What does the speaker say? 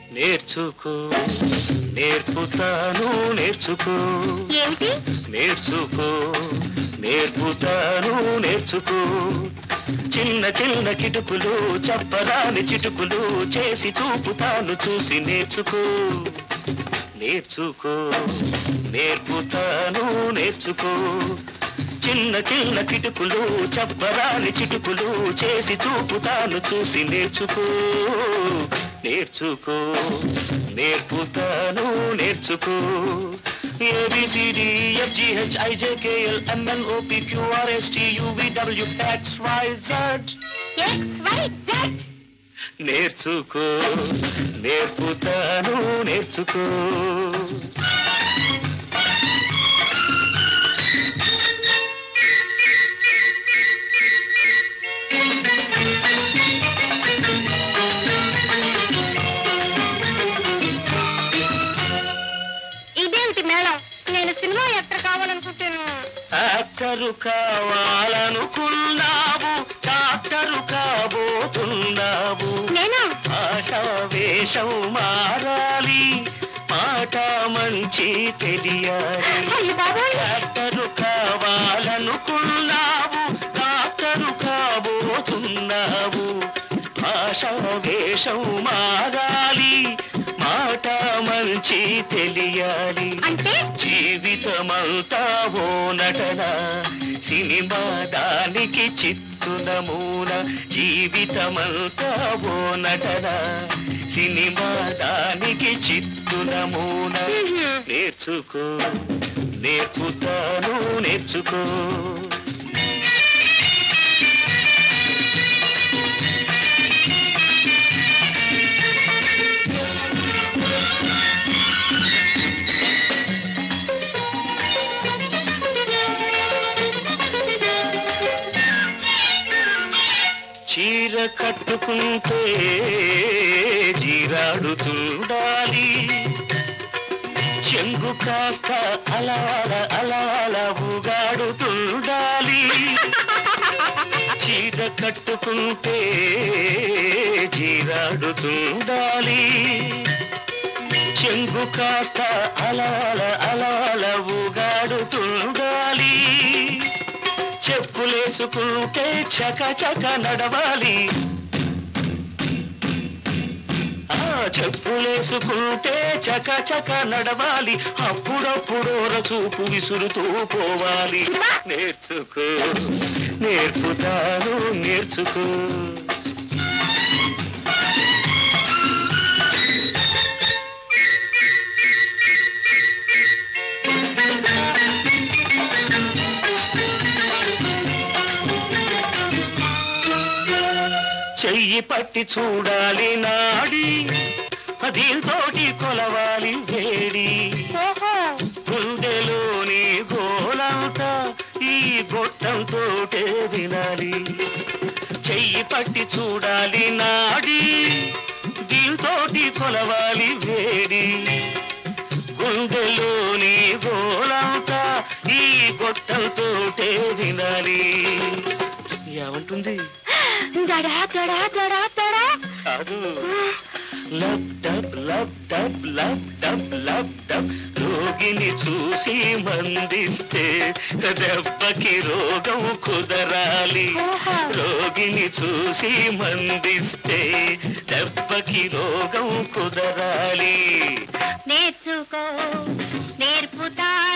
నేర్చుకో నేర్పుతాను నేర్చుకో ఏమిటి నేర్చుకో నేర్పుతాను నేర్చుకో చిన్న చిన్న కిటుకులు చెప్పరాని చిటుకులు చేసి చూపుతాను చూసి నేర్చుకో నేర్చుకో నేర్పుతాను నేర్చుకో చిన్న చిన్న కిటుకులు చెప్పరాని చిటుకులు చేసి చూపుతాను చూసి నేర్చుకో నేర్చుకో నేర్పుతాను నేర్చుకో A B C D F G H I J K L M N O P Q R S T U V W X Y Z X Y Z నేర్చుకో నేర్పుతాను నేర్చుకో ఇదేమిటి మేడం నేను సినిమా యాక్టర్ కావాలనుకుంటాను యాక్టరు కావాలనుకున్నావు డాక్టరు కాబోతున్నావు నేను భాషా వేషం మారాలి మాట మంచి తెలియాలి అయ్య బాబోయ్ డాక్టరు కావాలనుకున్నావు డాక్టరు కాబోతున్నావు భాష వేషం మారాలి మాట మంచి తెలియాలి అంటే జీవితమంతా ఓ నటన సినిమా దానికి చిత్తునమూన జీవితమంతా ఓ నటన సినిమా దానికి చిత్తునమూన నేర్చుకో నేర్పుతాను నేర్చుకో చీర కట్టుకుంటే జీరాడుతుండాలి చెంగు కాస్త అలాల అలాల ఊగాడుతుండాలి చీర కట్టుకుంటే జీరాడుతుండాలి చెంగు కాస్త అలాల అలాల ఊగాడుతుండాలి చెప్పులేసుకుంటే చక చక నడవాలి ఆ చెప్పులేసుకుంటే చక చక నడవాలి అప్పుడప్పుడు రచూపు విసురుతూ పోవాలి నేర్చుకో నేర్పుతాను నేర్చుకో చెయ్యి పట్టి చూడాలి నాడి దీంతోటి కొలవాలి వేడి ఓహో గుండెలోని గోలంతా ఈ గొట్టంతో వినాలి చెయ్యి పట్టి చూడాలి నాడి దీంతోటి కొలవాలి వేడి గుండెలోని గోలంతా ఈ గొట్టంతో వినాలి ఏమంటుంది దడా దడా దడా దడా కాదు lub dub lub dub lub dub lub dub రోగిని చూసి మందిస్తే దెబ్బకి రోగం కుదరాలి ఓహో. రోగిని చూసి మందిస్తే దెబ్బకి రోగం కుదరాలి నేర్చుకో నేర్పుతా